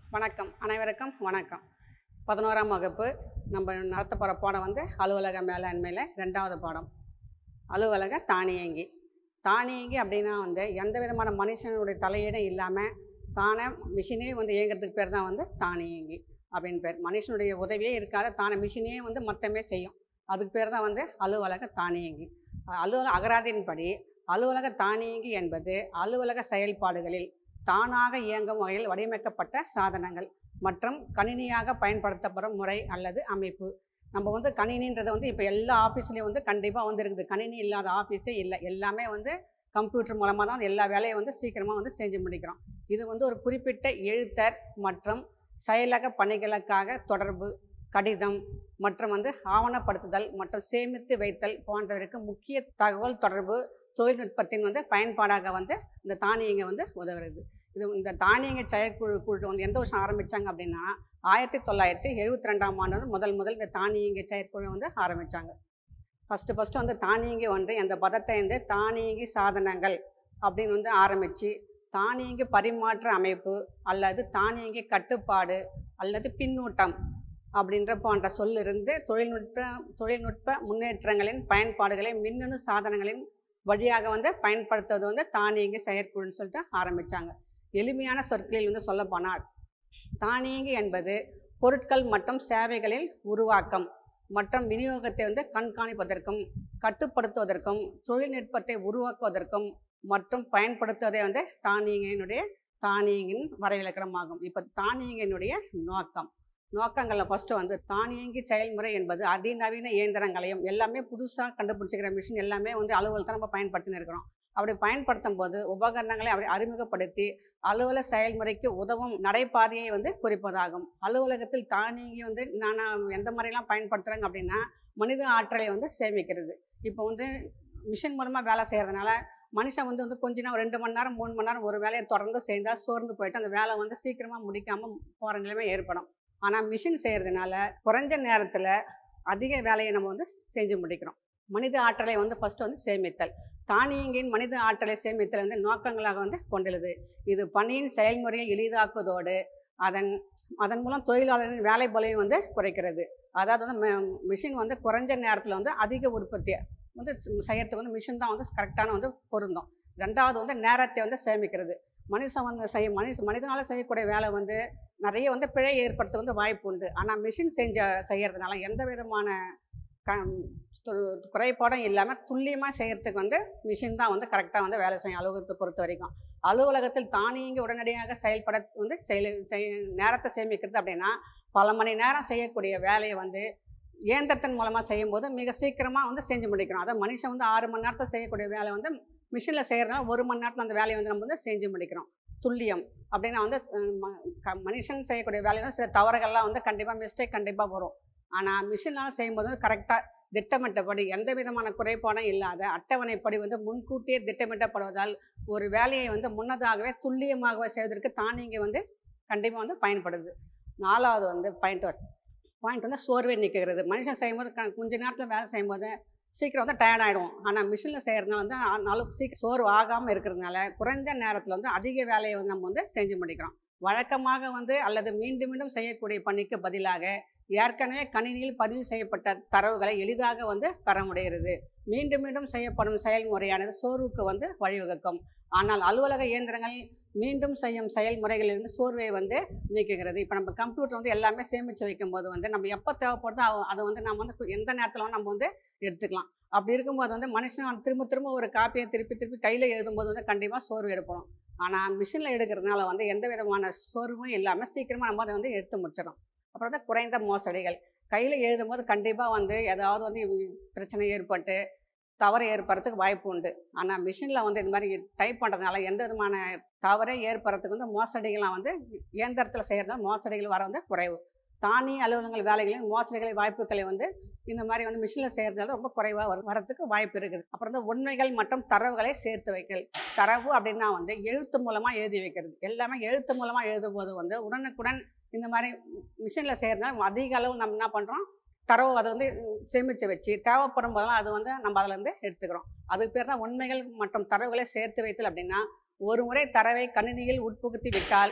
வணக்கம் அனைவருக்கும் வணக்கம் பதினோராம் வகுப்பு நம்ம நடத்த போகிற பாடம் வந்து அலுவலக மேலாண்மையில் ரெண்டாவது பாடம் அலுவலக தானியங்கி தானியங்கி அப்படின்னா வந்து எந்த விதமான மனுஷனுடைய தலையீடும் இல்லாமல் தானே மிஷினே வந்து இயங்குறதுக்கு பேர் தான் வந்து தானியங்கி அப்படின்னு பேர் மனுஷனுடைய உதவியே இருக்காத தானே மிஷினே வந்து மொத்தமே செய்யும் அதுக்கு பேர் தான் வந்து அலுவலக தானியங்கி அலுவலக அகராதியின்படி அலுவலக தானியங்கி என்பது அலுவலக செயல்பாடுகளில் தானாக இயங்கும் வகையில் வடிவமைக்கப்பட்ட சாதனங்கள் மற்றும் கணினியாக பயன்படுத்தப்படும் முறை அல்லது அமைப்பு நம்ம வந்து கணினின்றது வந்து இப்போ எல்லா ஆஃபீஸ்லேயும் வந்து கண்டிப்பாக வந்து இருக்குது கணினி இல்லாத ஆஃபீஸே இல்லை எல்லாமே வந்து கம்ப்யூட்டர் மூலமாக தான் எல்லா வேலையும் வந்து சீக்கிரமாக வந்து செஞ்சு முடிக்கிறோம் இது வந்து ஒரு குறிப்பிட்ட எழுத்தர் மற்றும் செயலக பணிகளுக்காக தொடர்பு கடிதம் மற்றும் வந்து ஆவணப்படுத்துதல் மற்றும் சேமித்து வைத்தல் போன்றவருக்கு முக்கிய தகவல் தொடர்பு தொழில்நுட்பத்தின் வந்து பயன்பாடாக வந்து இந்த தானியங்க வந்து உதவுறது இது இந்த தானியங்க செயற்குழு குழு வந்து எந்த வருஷம் ஆரம்பித்தாங்க அப்படின்னா ஆயிரத்தி தொள்ளாயிரத்தி எழுபத்தி ரெண்டாம் ஆண்டு வந்து முதல் முதல் இந்த தானியங்கி செயற்குழு வந்து ஆரம்பித்தாங்க ஃபஸ்ட்டு ஃபஸ்ட்டு வந்து தானியங்கி வந்து அந்த பதத்தை வந்து தானியங்கி சாதனங்கள் அப்படின்னு வந்து ஆரம்பித்து தானியங்கி பரிமாற்ற அமைப்பு அல்லது தானியங்கி கட்டுப்பாடு அல்லது பின்னூட்டம் அப்படின்ற போன்ற சொல்லிருந்து தொழில்நுட்ப தொழில்நுட்ப முன்னேற்றங்களின் பயன்பாடுகளை மின்னணு சாதனங்களின் வழியாக வந்து பயன்படுத்துவது வந்து தானியங்கி செயற்குழுன்னு சொல்லிட்டு ஆரம்பித்தாங்க எளிமையான சொற்களில் வந்து சொல்லப்போனால் தானியங்கி என்பது பொருட்கள் மற்றும் சேவைகளில் உருவாக்கம் மற்றும் விநியோகத்தை வந்து கண்காணிப்பதற்கும் கட்டுப்படுத்துவதற்கும் தொழில்நுட்பத்தை உருவாக்குவதற்கும் மற்றும் பயன்படுத்துவதே வந்து தானியங்கினுடைய தானியங்கின் வரைவிலக்கணமாகும் இப்போ தானியங்கினுடைய நோக்கம் நோக்கங்களில் ஃபஸ்ட்டு வந்து தானியங்கி செயல்முறை என்பது அதிநவீன இயந்திரங்களையும் எல்லாமே புதுசாக கண்டுபிடிச்சிக்கிற மிஷின் எல்லாமே வந்து அலுவலகத்தை நம்ம பயன்படுத்தின்னு இருக்கிறோம் அப்படி பயன்படுத்தும் போது உபகரணங்களை அப்படி அறிமுகப்படுத்தி அலுவலக செயல்முறைக்கு உதவும் நடைபாதையை வந்து குறிப்பதாகும் அலுவலகத்தில் தானியங்கி வந்து நான் எந்த மாதிரிலாம் பயன்படுத்துகிறேங்க அப்படின்னா மனித ஆற்றலை வந்து சேமிக்கிறது இப்போ வந்து மிஷின் மூலமாக வேலை செய்கிறதுனால மனுஷன் வந்து வந்து கொஞ்ச நேரம் ரெண்டு மணி நேரம் மூணு மணி நேரம் ஒரு வேலையை தொடர்ந்து செய்தால் சோர்ந்து போயிட்டு அந்த வேலை வந்து சீக்கிரமாக முடிக்காமல் போகிற நிலைமை ஏற்படும் ஆனால் மிஷின் செய்கிறதுனால குறைஞ்ச நேரத்தில் அதிக வேலையை நம்ம வந்து செஞ்சு முடிக்கிறோம் மனித ஆற்றலை வந்து ஃபஸ்ட்டு வந்து சேமித்தல் தானியங்கின் மனித ஆற்றலை சேமித்தல் வந்து நோக்கங்களாக வந்து கொண்டுள்ளது இது பணியின் செயல்முறையை எளிதாக்குவதோடு அதன் அதன் மூலம் தொழிலாளரின் வேலை பலையும் வந்து குறைக்கிறது அதாவது வந்து மிஷின் வந்து குறைஞ்ச நேரத்தில் வந்து அதிக உற்பத்தி வந்து செய்யறதுக்கு வந்து மிஷின் தான் வந்து கரெக்டான வந்து பொருந்தும் ரெண்டாவது வந்து நேரத்தை வந்து சேமிக்கிறது மனுஷன் வந்து செய்ய மனுஷ மனிதனால் செய்யக்கூடிய வேலை வந்து நிறைய வந்து பிழை ஏற்படுத்த வந்து வாய்ப்பு உண்டு ஆனால் மிஷின் செஞ்ச செய்கிறதுனால எந்த விதமான க குறைபாடும் இல்லாமல் துல்லியமாக செய்கிறதுக்கு வந்து மிஷின் தான் வந்து கரெக்டாக வந்து வேலை செய்யும் அலுவலகத்தை பொறுத்த வரைக்கும் அலுவலகத்தில் தானியங்கி உடனடியாக செயல்பட வந்து செயல் செய் நேரத்தை சேமிக்கிறது அப்படின்னா பல மணி நேரம் செய்யக்கூடிய வேலையை வந்து இயந்திரத்தின் மூலமாக செய்யும்போது மிக சீக்கிரமாக வந்து செஞ்சு முடிக்கிறோம் அதாவது மனுஷன் வந்து ஆறு மணி நேரத்தில் செய்யக்கூடிய வேலை வந்து மிஷினில் செய்கிறதுனால ஒரு மணி நேரத்தில் அந்த வேலையை வந்து நம்ம வந்து செஞ்சு முடிக்கிறோம் துல்லியம் அப்படின்னா வந்து மனுஷன் செய்யக்கூடிய வேலையில் சில தவறுகள்லாம் வந்து கண்டிப்பாக மிஸ்டேக் கண்டிப்பாக வரும் ஆனால் மிஷினால் செய்யும்போது வந்து கரெக்டாக திட்டமிட்டபடி எந்த விதமான குறைபாடும் இல்லாத அட்டவணைப்படி வந்து முன்கூட்டியே திட்டமிட்டப்படுவதால் ஒரு வேலையை வந்து முன்னதாகவே துல்லியமாகவே செய்வதற்கு தானியங்கி வந்து கண்டிப்பாக வந்து பயன்படுது நாலாவது வந்து பாயிண்ட் பாயிண்ட் வந்து சோர்வை நீக்குகிறது மனுஷன் செய்யும்போது க கொஞ்ச நேரத்தில் வேலை செய்யும்போது சீக்கிரம் வந்து டயர்ட் ஆகிடும் ஆனால் மிஷினில் செய்கிறதுனால வந்து அளவுக்கு சீக்கிரம் சோர்வு ஆகாமல் இருக்கிறதுனால குறைஞ்ச நேரத்தில் வந்து அதிக வேலையை வந்து நம்ம வந்து செஞ்சு முடிக்கிறோம் வழக்கமாக வந்து அல்லது மீண்டும் மீண்டும் செய்யக்கூடிய பணிக்கு பதிலாக ஏற்கனவே கணினியில் பதிவு செய்யப்பட்ட தரவுகளை எளிதாக வந்து பெற முடிகிறது மீண்டும் மீண்டும் செய்யப்படும் செயல்முறையானது சோர்வுக்கு வந்து வழிவகுக்கும் ஆனால் அலுவலக இயந்திரங்கள் மீண்டும் செய்யும் செயல்முறைகளிலிருந்து சோர்வை வந்து நீக்குகிறது இப்போ நம்ம கம்ப்யூட்டர் வந்து எல்லாமே சேமித்து வைக்கும்போது வந்து நம்ம எப்போ தேவைப்படுதோ அதை வந்து நம்ம வந்து எந்த நேரத்தில் நம்ம வந்து எடுத்துக்கலாம் அப்படி இருக்கும்போது வந்து மனுஷன் திரும்ப திரும்ப ஒரு காப்பியை திருப்பி திருப்பி கையில் எழுதும்போது வந்து கண்டிப்பாக சோர்வு எடுப்படும் ஆனால் மிஷினில் எடுக்கிறதுனால வந்து எந்த விதமான சோர்வும் இல்லாமல் சீக்கிரமாக நம்ம அதை வந்து எடுத்து முடிச்சிடும் அப்புறம் வந்து குறைந்த மோசடிகள் கையில் எழுதும்போது கண்டிப்பாக வந்து ஏதாவது வந்து பிரச்சனை ஏற்பட்டு தவறு ஏற்படுறதுக்கு வாய்ப்பு உண்டு ஆனால் மிஷினில் வந்து இந்த மாதிரி டைப் பண்ணுறதுனால எந்த விதமான தவறே ஏற்படுறதுக்கு வந்து மோசடிகள்லாம் வந்து இயந்திரத்தில் செய்கிறதுனால மோசடிகள் வர வந்து குறைவு தானிய அலுவலகங்கள் வேலைகளில் மோசடிகளை வாய்ப்புகளை வந்து இந்த மாதிரி வந்து மிஷினில் செய்கிறதுனால ரொம்ப குறைவாக வர வரத்துக்கு வாய்ப்பு இருக்குது அப்புறம் வந்து உண்மைகள் மற்றும் தரவுகளை சேர்த்து வைக்கல் தரவு அப்படின்னா வந்து எழுத்து மூலமாக எழுதி வைக்கிறது எல்லாமே எழுத்து மூலமாக எழுதும் போது வந்து உடனுக்குடன் இந்த மாதிரி மிஷினில் செய்கிறதுனால அதிக அளவு நம்ம என்ன பண்ணுறோம் தரவு அதை வந்து சேமித்து வச்சு தேவைப்படும் போதெல்லாம் அது வந்து நம்ம அதிலேருந்து எடுத்துக்கிறோம் அதுக்கு பேர் தான் உண்மைகள் மற்றும் தரவுகளை சேர்த்து வைத்தல் அப்படின்னா ஒரு முறை தரவை கணினியில் உட்புகுத்தி விட்டால்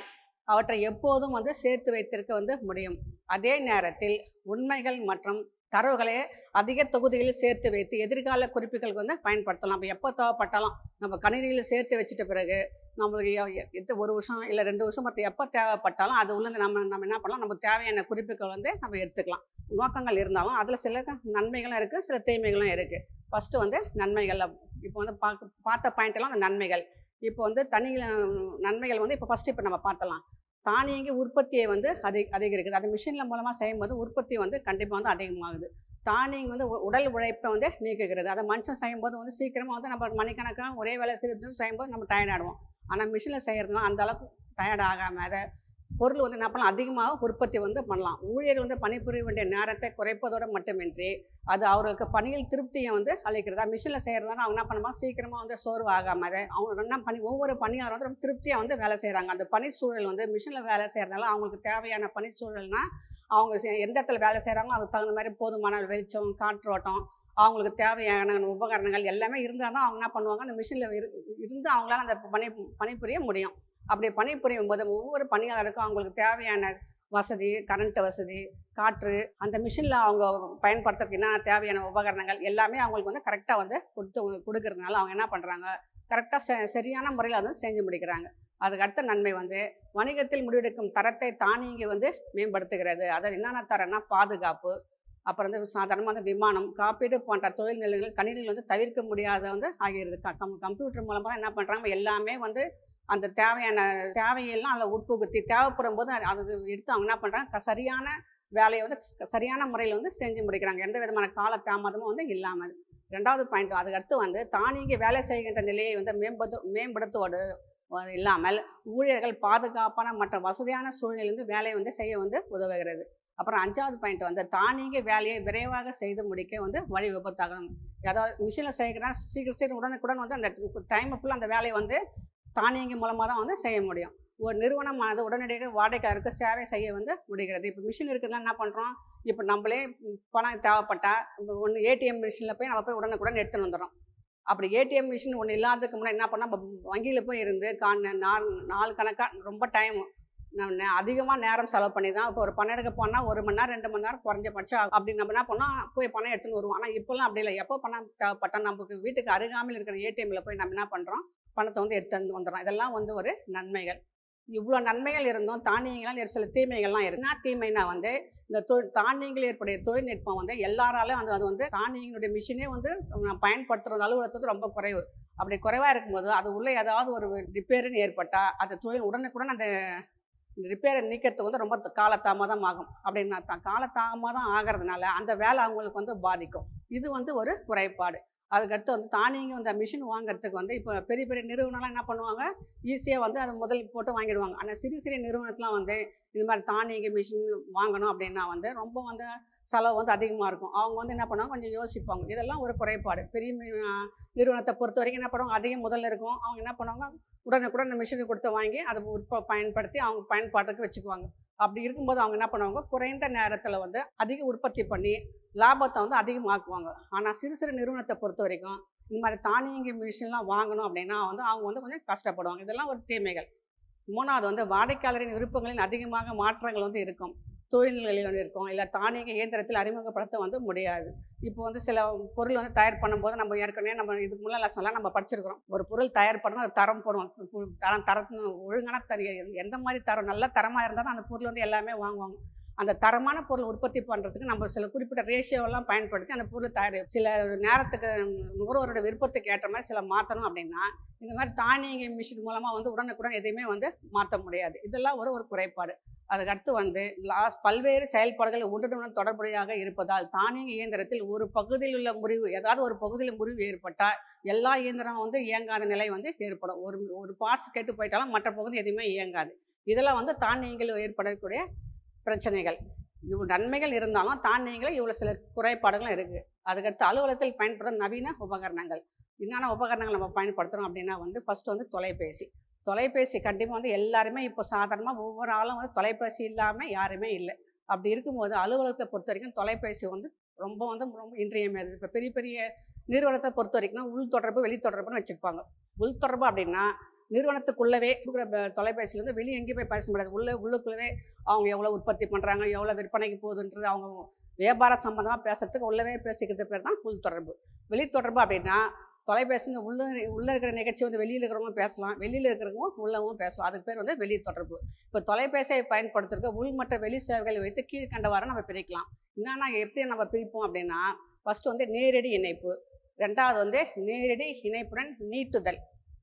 அவற்றை எப்போதும் வந்து சேர்த்து வைத்திருக்க வந்து முடியும் அதே நேரத்தில் உண்மைகள் மற்றும் தரவுகளை அதிக தொகுதிகளில் சேர்த்து வைத்து எதிர்கால குறிப்புகளுக்கு வந்து பயன்படுத்தலாம் அப்போ எப்போ தேவைப்பட்டாலும் நம்ம கணினியில் சேர்த்து வச்சுட்ட பிறகு நம்மளுக்கு எ- எத்த ஒரு வருஷம் இல்லை ரெண்டு வருஷம் மற்ற எப்போ தேவைப்பட்டாலும் அது உள்ள நம்ம நம்ம என்ன பண்ணலாம் நமக்கு தேவையான குறிப்புகள் வந்து நம்ம எடுத்துக்கலாம் நோக்கங்கள் இருந்தாலும் அதில் சில நன்மைகளும் இருக்குது சில தீமைகளும் இருக்குது ஃபஸ்ட்டு வந்து நன்மைகள் இப்போ வந்து பார்க்க பார்த்த பாயிண்ட் எல்லாம் அந்த நன்மைகள் இப்போ வந்து தனி நன்மைகள் வந்து இப்போ ஃபஸ்ட்டு இப்போ நம்ம பார்த்தலாம் தானியங்கி உற்பத்தியை வந்து அதி அதிகரிக்குது அது மிஷினில் மூலமாக செய்யும்போது உற்பத்தி வந்து கண்டிப்பாக வந்து அதிகமாகுது தானியங்கி வந்து உ- உடல் உழைப்பை வந்து நீக்குகிறது அதை மனுஷன் செய்யும்போது வந்து சீக்கிரமாக வந்து நம்ம மணிக்கணக்காக ஒரே வேலை செய்து செய்யும்போது நம்ம டயர்ட் ஆகிடுவோம் ஆனால் மிஷினில் செய்கிறதுனா அந்த அளவுக்கு டயர்ட் ஆகாமல் அதை பொருள் வந்து என்ன பண்ணலாம் அதிகமாக உற்பத்தி வந்து பண்ணலாம் ஊழியர் வந்து பணிபுரிய வேண்டிய நேரத்தை குறைப்பதோடு மட்டுமின்றி அது அவர்களுக்கு பணியில் திருப்தியை வந்து அளிக்கிறதா மிஷினில் செய்கிறதால அவங்க என்ன பண்ணுவாங்க சீக்கிரமாக வந்து சோர்வு ஆகாம அதை அவங்க என்ன பண்ணி ஒவ்வொரு பணியாளரும் வந்து ரொம்ப திருப்தியாக வந்து வேலை செய்கிறாங்க அந்த பணி சூழல் வந்து மிஷினில் வேலை செய்கிறதுனால அவங்களுக்கு தேவையான பணி சூழல்னா அவங்க செ- எந்த இடத்துல வேலை செய்கிறாங்களோ அதுக்கு தகுந்த மாதிரி போதுமான வெளிச்சம் காற்றோட்டம் அவங்களுக்கு தேவையான உபகரணங்கள் எல்லாமே இருந்தால் தான் அவங்க என்ன பண்ணுவாங்க அந்த மிஷினில் இருந்து அவங்களால அந்த பணி பணிபுரிய முடியும் அப்படி பணிபுரியும் போது ஒவ்வொரு பணியாளருக்கும் அவங்களுக்கு தேவையான வசதி கரண்ட் வசதி காற்று அந்த மிஷினில் அவங்க பயன்படுத்துறதுக்கு என்ன தேவையான உபகரணங்கள் எல்லாமே அவங்களுக்கு வந்து கரெக்டாக வந்து கொடுத்து கொடுக்கறதுனால அவங்க என்ன பண்ணுறாங்க கரெக்டாக செ சரியான முறையில் வந்து செஞ்சு முடிக்கிறாங்க அதுக்கு அடுத்த நன்மை வந்து வணிகத்தில் முடிவெடுக்கும் தரத்தை தானியங்கி வந்து மேம்படுத்துகிறது அது என்னென்ன தரம்னா பாதுகாப்பு அப்புறம் வந்து சாதாரணமாக வந்து விமானம் காப்பீடு போன்ற தொழில் நிலையங்கள் கணினிகள் வந்து தவிர்க்க முடியாத வந்து ஆகிறது க- கம் கம்ப்யூட்டர் மூலமாக என்ன பண்ணுறாங்க எல்லாமே வந்து அந்த தேவையான தேவையெல்லாம் அதில் உட்புகுத்தி தேவைப்படும் போது அது- அது எடுத்து அவங்க என்ன பண்ணுறாங்க சரியான வேலையை வந்து ஸ்- சரியான முறையில் வந்து செஞ்சு முடிக்கிறாங்க எந்த விதமான கால தாமதமும் வந்து இல்லாமல் ரெண்டாவது பாயிண்ட் அதுக்கு அடுத்து வந்து தானியங்கி வேலை செய்கின்ற நிலையை வந்து மேம்படு மேம்படுத்துவது அஹ் இல்லாமல் ஊழியர்கள் பாதுகாப்பான மற்றும் வசதியான சூழ்நிலையிலிருந்து வேலையை வந்து செய்ய வந்து உதவுகிறது அப்புறம் அஞ்சாவது பாயிண்ட் வந்து தானியங்கி வேலையை விரைவாக செய்து முடிக்க வந்து வழி விபத்தாகும் அதாவது மிஷினில் செய்கிறா சீக்கிரம் சீக்கிரம் உடனுக்குடன் வந்து அந்த டைமுக்குள்ளே அந்த வேலையை வந்து தானியங்கி மூலமாக தான் வந்து செய்ய முடியும் ஒரு நிறுவனமானது உடனடியாக வாடிக்கையாளருக்கு சேவை செய்ய வந்து முடிகிறது இப்போ மிஷின் இருக்குதுன்னா என்ன பண்ணுறோம் இப்போ நம்மளே ம், பணம் தேவைப்பட்டா ஒன்று ஏடிஎம் மிஷினில் போய் நம்ம போய் உடனுக்குடன் எடுத்துன்னு வந்துடுறோம் அப்படி ஏடிஎம் மிஷின் ஒன்று இல்லாததுக்கு முன்னாடி என்ன பண்ணால் நம்ம வங்கியில் போய் இருந்து கா நாலு நாலு கணக்காக ரொம்ப டைம் அதிகமாக நேரம் செலவு பண்ணி தான் இப்போ ஒரு பணம் எடுக்க போனால் ஒரு மணி நேரம் ரெண்டு மணி நேரம் குறைஞ்சபட்சம் ஆகும். அப்படி நம்ம என்ன பண்ணோம் போய் பணம் எடுத்துன்னு வருவோம் ஆனால் இப்போல்லாம் அப்படி இல்லை எப்போ பணம் தேவைப்பட்டா நமக்கு வீட்டுக்கு அருகாமையில் இருக்கிற ஏடிஎம்மில் போய் நம்ம என்ன பண்ணுறோம் பணத்தை வந்து எடுத்து வந்து வந்துடுறோம் இதெல்லாம் வந்து ஒரு நன்மைகள் இவ்வளோ நன்மைகள் இருந்தும் தானியங்களால் ஒரு சில தீமைகள்லாம் இருக்கு என்ன தீமைனா வந்து இந்த தொழில் தானியங்கள் ஏற்படைய தொழில்நுட்பம் வந்து எல்லாராலும் வந்து அது வந்து தானியங்களுடைய மிஷினே வந்து நான் பயன்படுத்துகிற அலுவலகத்து வந்து ரொம்ப குறைவு அப்படி குறைவாக இருக்கும்போது அது உள்ளே ஏதாவது ஒரு ரிப்பேருன்னு ஏற்பட்டால் அது தொழில் உடனுக்குடன் அந்த ரிப்பேரை நீக்கிறதுக்கு வந்து ரொம்ப காலதாமதம் ஆகும் அப்படின்னா தான் காலதாமதம் ஆகிறதுனால அந்த வேலை அவங்களுக்கு வந்து பாதிக்கும் இது வந்து ஒரு குறைபாடு அதுக்கடுத்து வந்து தானியங்க அந்த மிஷின் வாங்குறதுக்கு வந்து இப்போ பெரிய பெரிய நிறுவனம்லாம் என்ன பண்ணுவாங்க ஈஸியாக வந்து அதை முதல் போட்டு வாங்கிடுவாங்க ஆனால் சிறு சிறிய நிறுவனத்துலாம் வந்து இது மாதிரி தானியங்கி மிஷின் வாங்கணும் அப்படின்னா வந்து ரொம்ப வந்து செலவு வந்து அதிகமாக இருக்கும் அவங்க வந்து என்ன பண்ணுவாங்க கொஞ்சம் யோசிப்பாங்க இதெல்லாம் ஒரு குறைபாடு பெரிய மி- ஆஹ் நிறுவனத்தை பொறுத்த வரைக்கும் என்ன பண்ணுவாங்க அதிக முதல்ல இருக்கும் அவங்க என்ன பண்ணுவாங்க உடனுக்குடன் அந்த மிஷினை கொடுத்து வாங்கி அதை உற்ப பயன்படுத்தி அவங்க பயன்பாட்டுக்கு வச்சுக்குவாங்க அப்படி இருக்கும்போது அவங்க என்ன பண்ணுவாங்க குறைந்த நேரத்தில் வந்து அதிக உற்பத்தி பண்ணி லாபத்தை வந்து அதிகமாக்குவாங்க ஆனால் சிறு சிறு நிறுவனத்தை பொறுத்த வரைக்கும் இந்த மாதிரி தானியங்கி மிஷின்லாம் வாங்கணும் அப்படின்னா வந்து அவங்க வந்து கொஞ்சம் கஷ்டப்படுவாங்க இதெல்லாம் ஒரு தீமைகள் மூணாவது வந்து வாடிக்கையாளரின் விருப்பங்களில் அதிகமாக மாற்றங்கள் வந்து இருக்கும் தொழில்நிலையில் வந்து இருக்கும் இல்லை தானியங்கி இயந்திரத்தில் அறிமுகப்படுத்த வந்து முடியாது இப்போ வந்து சில பொருள் வந்து தயார் பண்ணும்போது நம்ம ஏற்கனவே நம்ம இதுக்கு முன்னாடி லெசன்லாம் நம்ம படிச்சிருக்கிறோம் ஒரு பொருள் தயார் பண்ணணும் அது தரம் போடுவோம் பு- தரம் தரத்து ஒழுங்கான தர எந்த மாதிரி தரம் நல்ல தரமாக இருந்தால் தான் அந்த பொருள் வந்து எல்லாமே வாங்குவாங்க அந்த தரமான பொருள் உற்பத்தி பண்ணுறதுக்கு நம்ம சில குறிப்பிட்ட ரேஷியோலாம் பயன்படுத்தி அந்த பொருள் தயார் சில நேரத்துக்கு நுகர்வோரோட விருப்பத்துக்கு ஏற்ற மாதிரி சில மாற்றணும் அப்படின்னா இந்த மாதிரி தானியங்கி மிஷின் மூலமாக வந்து உடனுக்குடன் எதையுமே வந்து மாற்ற முடியாது இதெல்லாம் ஒரு ஒரு குறைபாடு அதுக்கடுத்து வந்து லாஸ் பல்வேறு செயல்பாடுகள் ஒன்றுடன் தொடர்புடையாக இருப்பதால் தானியங்கி இயந்திரத்தில் ஒரு பகுதியில் உள்ள முறிவு ஏதாவது ஒரு பகுதியில் முறிவு ஏற்பட்டால் எல்லா இயந்திரம் வந்து இயங்காத நிலை வந்து ஏற்படும் ஒரு ஒரு பார்ட்ஸ் கெட்டு போயிட்டாலும் மற்ற பகுதி எதுவுமே இயங்காது இதெல்லாம் வந்து தானியங்கள் ஏற்படக்கூடிய பிரச்சனைகள் இவ்வளோ நன்மைகள் இருந்தாலும் தானியங்கள் இவ்வளோ சில குறைபாடுகளும் இருக்குது அதுக்கடுத்து அலுவலகத்தில் பயன்படுத்தும் நவீன உபகரணங்கள் என்னென்ன உபகரணங்கள் நம்ம பயன்படுத்துகிறோம் அப்படின்னா வந்து ஃபஸ்ட்டு வந்து தொலைபேசி தொலைபேசி கண்டிப்பாக வந்து எல்லாருமே இப்போ சாதாரணமாக ஒவ்வொரு ஆளும் வந்து தொலைபேசி இல்லாமல் யாருமே இல்லை அப்படி இருக்கும்போது அலுவலகத்தை பொறுத்த வரைக்கும் தொலைபேசி வந்து ரொம்ப வந்து ரொம்ப இன்றியமையாது இப்போ பெரிய பெரிய நிறுவனத்தை பொறுத்த வரைக்கும் உள் தொடர்பு வெளி தொடர்புன்னு வச்சுருப்பாங்க உள் தொடர்பு அப்படின்னா நிறுவனத்துக்குள்ளவே இருக்கிற ப- தொலைபேசியில வந்து வெளியே எங்கேயும் போய் பேச முடியாது உள்ள உள்ளுக்குள்ளவே அவங்க எவ்வளோ உற்பத்தி பண்ணுறாங்க எவ்வளோ விற்பனைக்கு போகுதுன்றது அவங்க வியாபார சம்பந்தமாக பேசுறதுக்கு உள்ளவே பேசிக்கிறது பேர் தான் உள் தொடர்பு வெளி தொடர்பு அப்படின்னா தொலைபேசிங்க உள்ள உள்ளே இருக்கிற நிகழ்ச்சி வந்து வெளியில் இருக்கிறவங்க பேசலாம் வெளியில் இருக்கிறவங்க உள்ளவும் பேசலாம் அதுக்கு பேர் வந்து வெளி தொடர்பு இப்போ தொலைபேசியை பயன்படுத்துறதுக்கு உள் மற்றும் வெளி சேவைகளை வைத்து கீழ்கண்டவாறு நம்ம பிரிக்கலாம் என்னன்னா எப்படி நம்ம பிரிப்போம் அப்படின்னா ஃபர்ஸ்ட் வந்து நேரடி இணைப்பு ரெண்டாவது வந்து நேரடி இணைப்புடன் நீட்டுதல்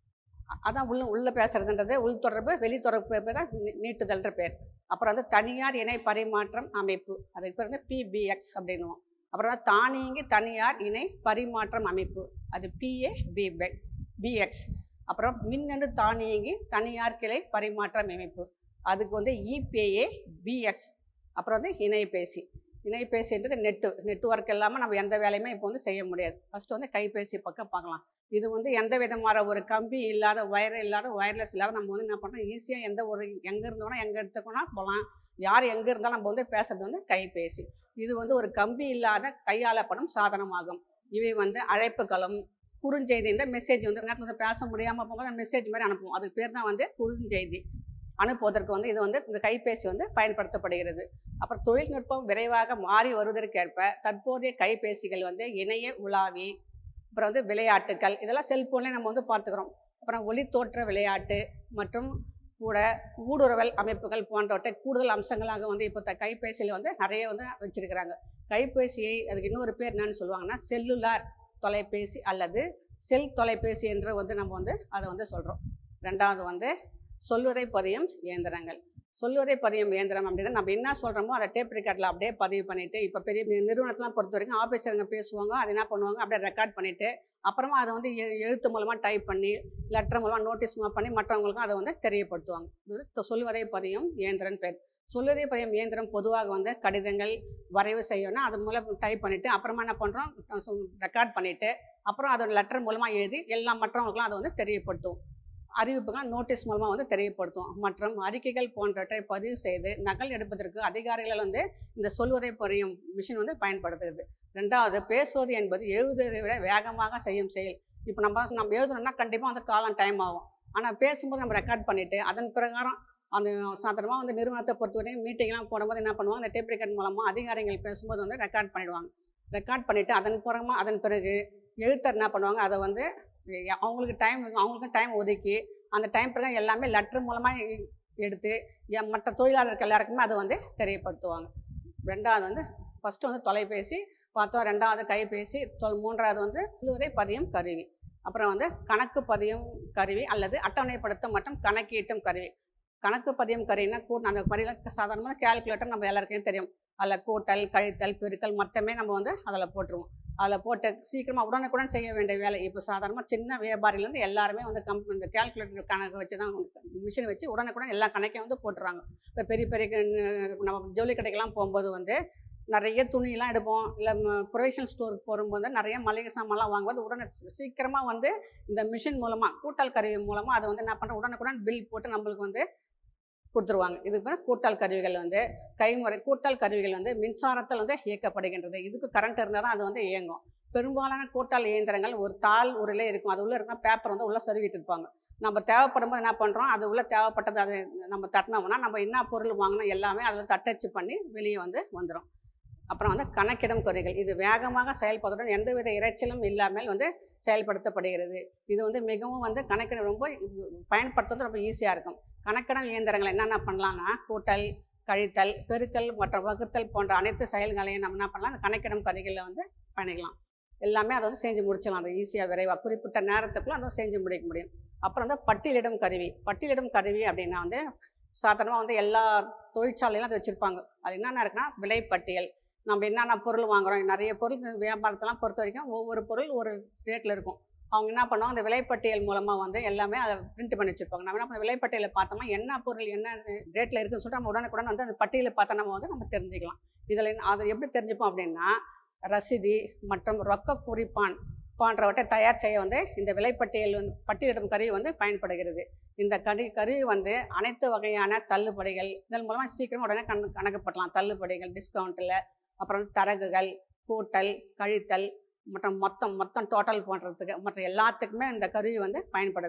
அ- அதான் உள்ள உள்ள பேசுறதுன்றது உள் தொடர்பு வெளி தொடர்பு பேர் தான் நீ- நீட்டுதல்ன்ற பேர் அப்புறம் வந்து தனியார் இணை பரிமாற்றம் அமைப்பு அதுக்கு பேர் வந்து பிபிஎக்ஸ் அப்படின்னுவோம் அப்புறம் வந்து தானியங்கி தனியார் இணை பரிமாற்றம் அமைப்பு அது பிஏ பிபெ பிஎக்ஸ் அப்புறம் மின்னணு தானியங்கி தனியார் கிளை பரிமாற்றம் அமைப்பு அதுக்கு வந்து இபிஏ பிஎக்ஸ் அப்புறம் வந்து இணைபேசி இணைபேசின்றது நெட்டு நெட்ஒர்க் இல்லாமல் நம்ம எந்த வேலையுமே இப்போ வந்து செய்ய முடியாது ஃபர்ஸ்ட் வந்து கைபேசி பக்கம் பார்க்கலாம் இது வந்து எந்த விதமான ஒரு கம்பி இல்லாத ஒயர் இல்லாத ஒயர்லெஸ் இல்லாத நம்ம வந்து என்ன பண்ணுறோம் ஈஸியாக எந்த ஒரு எங்கே இருந்தோம்னா எங்கே எடுத்துக்கோனா போகலாம் யார் எங்கே இருந்தாலும் நம்ம வந்து பேசுறது வந்து கைபேசி இது வந்து ஒரு கம்பி இல்லாத கையாளப்படும் சாதனமாகும் இவை வந்து அழைப்புகளும் குறுஞ்செய்தி இந்த மெசேஜ் வந்து நேரத்தில் வந்து பேச முடியாமல் போகும்போது மெசேஜ் மாதிரி அனுப்புவோம் அதுக்கு பேர் தான் வந்து குறுஞ்செய்தி அனுப்புவதற்கு வந்து இது வந்து இந்த கைபேசி வந்து பயன்படுத்தப்படுகிறது அப்புறம் தொழில்நுட்பம் விரைவாக மாறி வருவதற்கேற்ப தற்போதைய கைபேசிகள் வந்து இணைய உலாவி அப்புறம் வந்து விளையாட்டுக்கள் இதெல்லாம் செல்ஃபோன்லேயே நம்ம வந்து பார்த்துக்கிறோம் அப்புறம் ஒளித்தோற்ற விளையாட்டு மற்றும் கூட ஊடுருவல் அமைப்புகள் போன்றவற்றை கூடுதல் அம்சங்களாக வந்து இப்போ த- கைபேசியில் வந்து நிறைய வந்து வச்சிருக்கிறாங்க கைபேசியை அதுக்கு இன்னொரு பேர் என்னன்னு சொல்லுவாங்கன்னா செல்லுலார் தொலைபேசி அல்லது செல் தொலைபேசி என்று வந்து நம்ம வந்து அதை வந்து சொல்கிறோம் ரெண்டாவது வந்து சொல்லுரை பதியும் இயந்திரங்கள் சொல்லுரை பதியும் இயந்திரம் அப்படின்னா நம்ம என்ன சொல்கிறோமோ அதை டேப் ரெக்கார்டில் அப்படியே பதிவு பண்ணிவிட்டு இப்போ பெரிய பெரிய நிறுவனத்தெலாம் பொறுத்த வரைக்கும் ஆஃபீஸருங்க பேசுவாங்க அது என்ன பண்ணுவாங்க அப்படியே ரெக்கார்ட் பண்ணிவிட்டு அப்புறமா அதை வந்து எ- எழுத்து மூலமாக டைப் பண்ணி லெட்டர் மூலமாக நோட்டீஸ் மூலமாக பண்ணி மற்றவங்களுக்கும் அதை வந்து தெரியப்படுத்துவாங்க இது தொ- சொல்லுவரை பதியும் இயந்திரன் பேர் சொல்லுவரை பதியும் இயந்திரம் பொதுவாக வந்து கடிதங்கள் வரைவு செய்யணும்னா அது மூலம் டைப் பண்ணிவிட்டு அப்புறமா என்ன பண்ணுறோம் ரெக்கார்ட் பண்ணிவிட்டு அப்புறம் அதோட லெட்டர் மூலமாக எழுதி எல்லா மற்றவங்களுக்கும் அதை வந்து தெரியப்படுத்தும் அறிவிப்புகள் நோட்டீஸ் மூலமாக வந்து தெரியப்படுத்தும் மற்றும் அறிக்கைகள் போன்றவற்றை பதிவு செய்து நகல் எடுப்பதற்கு அதிகாரிகள் வந்து இந்த சொல்வதை புரியும் மிஷின் வந்து பயன்படுத்துகிறது ரெண்டாவது பேசுவது என்பது எழுதுவதை விட வேகமாக செய்யும் செயல் இப்போ நம்ம நம்ம எழுதணும்னா கண்டிப்பாக வந்து காலம் டைம் ஆகும் ஆனால் பேசும்போது நம்ம ரெக்கார்ட் பண்ணிவிட்டு அதன் பிரகாரம் அந்த சாதாரணமாக வந்து நிறுவனத்தை பொறுத்தவரைக்கும் மீட்டிங்லாம் போடும்போது என்ன பண்ணுவாங்க அந்த டேப் ரெக்கார்ட் மூலமாக அதிகாரிகள் பேசும்போது வந்து ரெக்கார்ட் பண்ணிடுவாங்க ரெக்கார்ட் பண்ணிவிட்டு அதன் புறமா அதன் பிறகு எழுத்தர் என்ன பண்ணுவாங்க அதை வந்து எ- அவங்களுக்கு டைம் அவங்களுக்கு டைம் ஒதுக்கி அந்த டைம் பிரகாரம் எல்லாமே லெட்டர் மூலமாக எடுத்து எ- மற்ற தொழிலாளர்கள் எல்லாருக்குமே அதை வந்து தெரியப்படுத்துவாங்க ரெண்டாவது வந்து ஃபஸ்ட்டு வந்து தொலைபேசி பார்த்தோம் ரெண்டாவது கைபேசி தொல் மூன்றாவது வந்து உள்ளுரை பதியும் கருவி அப்புறம் வந்து கணக்கு பதியும் கருவி அல்லது அட்டவணைப்படுத்தும் மற்றும் கணக்கீட்டும் கருவி கணக்கு பதியும் கருவினா கூ அந்த கருவியில் சாதாரணமாக கேல்குலேட்டர் நம்ம எல்லாருக்கும் தெரியும் அதில் கூட்டல் கழித்தல் பெருக்கல் மொத்தமே நம்ம வந்து அதில் போட்டுருவோம் அதில் போட்டு சீக்கிரமாக உடனுக்குடன் செய்ய வேண்டிய வேலை இப்போ சாதாரணமாக சின்ன வியாபாரிலேருந்து எல்லாருமே வந்து கம் இந்த கேல்குலேட்டர் கணக்கு வச்சு தான் மிஷின் வச்சு உடனுக்குடன் எல்லா கணக்கையும் வந்து போட்டுறாங்க இப்போ பெரிய பெரிய க- நம்ம ஜவுளி கடைக்கெல்லாம் போகும்போது வந்து நிறைய துணியெல்லாம் எடுப்போம் இல்லை ப்ரொவிஷனல் ஸ்டோருக்கு போகும்போது நிறைய மளிகை சாமான்லாம் வாங்கும்போது உடனே சீக்கிரமாக வந்து இந்த மிஷின் மூலமாக கூட்டல் கருவி மூலமாக அதை வந்து என்ன பண்ணுறோம் உடனுக்குடன் பில் போட்டு நம்மளுக்கு வந்து கொடுத்துருவாங்க இதுக்கு பேர் கூட்டல் கருவிகள் வந்து கைமுறை கூட்டல் கருவிகள் வந்து மின்சாரத்தில் வந்து இயக்கப்படுகின்றது இதுக்கு கரண்ட் இருந்தால் தான் அது வந்து இயங்கும் பெரும்பாலான கூட்டல் இயந்திரங்கள் ஒரு தாள் உருளே இருக்கும் அது உள்ளே இருக்கிற பேப்பர் வந்து உள்ளே சருவிட்டு இருப்பாங்க நம்ம தேவைப்படும் போது என்ன பண்ணுறோம் அது உள்ள தேவைப்பட்டது அது நம்ம தட்டினோம்னா நம்ம என்ன பொருள் வாங்கணும் எல்லாமே அதில் தட்டச்சு பண்ணி வெளியே வந்து வந்துடும் அப்புறம் வந்து கணக்கிடும் கருவிகள் இது வேகமாக செயல்படுறதுடன் எந்தவித இரைச்சலும் இல்லாமல் வந்து செயல்படுத்தப்படுகிறது இது வந்து மிகவும் வந்து கணக்கிட ரொம்ப பயன்படுத்துறது ரொம்ப ஈஸியாக இருக்கும் கணக்கிடம் இயந்திரங்கள் என்னென்ன பண்ணலாம்னா கூட்டல் கழித்தல் பெருக்கல் மற்றும் வகுத்தல் போன்ற அனைத்து செயல்களையும் நம்ம என்ன பண்ணலாம் அந்த கணக்கிடம் கருவிகளில் வந்து பண்ணிக்கலாம் எல்லாமே அதை வந்து செஞ்சு முடிச்சிடலாம் அது ஈஸியாக விரைவாக குறிப்பிட்ட நேரத்துக்குள்ள அதை செஞ்சு முடிக்க முடியும் அப்புறம் வந்து பட்டியலிடும் கருவி பட்டியலிடும் கருவி அப்படின்னா வந்து சாதாரணமாக வந்து எல்லா தொழிற்சாலையிலும் அது வச்சுருப்பாங்க அது என்னென்ன இருக்குன்னா விலைப்பட்டியல் நம்ம என்னென்ன பொருள் வாங்குறோம் நிறைய பொருள் வியாபாரத்தெல்லாம் பொறுத்த வரைக்கும் ஒவ்வொரு பொருள் ஒரு ரேட்டில் இருக்கும் அவங்க என்ன பண்ணுவாங்க அந்த விலைப்பட்டியல் மூலமாக வந்து எல்லாமே அதை பிரிண்ட் பண்ணி வச்சுருப்பாங்க நம்ம என்ன பண்ண விலைப்பட்டியலை பார்த்தோம்னா என்ன பொருள் என்ன ரேட்டில் இருக்குன்னு சொல்லிட்டு நம்ம உடனுக்குடன் வந்து அந்த பட்டியலை பார்த்தா நம்ம வந்து நம்ம தெரிஞ்சுக்கலாம் இதில் அதை எப்படி தெரிஞ்சுப்போம் அப்படின்னா ரசீதி மற்றும் ரொக்க குறிப்பான் போன்றவற்றை தயார் செய்ய வந்து இந்த விலைப்பட்டியல் வந்து பட்டியலிடும் கருவி வந்து பயன்படுகிறது இந்த கருவி கருவி வந்து அனைத்து வகையான தள்ளுபடிகள் இதன் மூலமாக சீக்கிரம் உடனே கண கணக்கப்படலாம் தள்ளுபடிகள் டிஸ்கவுண்ட்டில் அப்புறம் தரகுகள் கூட்டல் கழித்தல் மற்றும் மொத்தம் மொத்தம் டோட்டல் போடுறதுக்கு மற்ற எல்லாத்துக்குமே இந்த கருவி வந்து பயன்படுது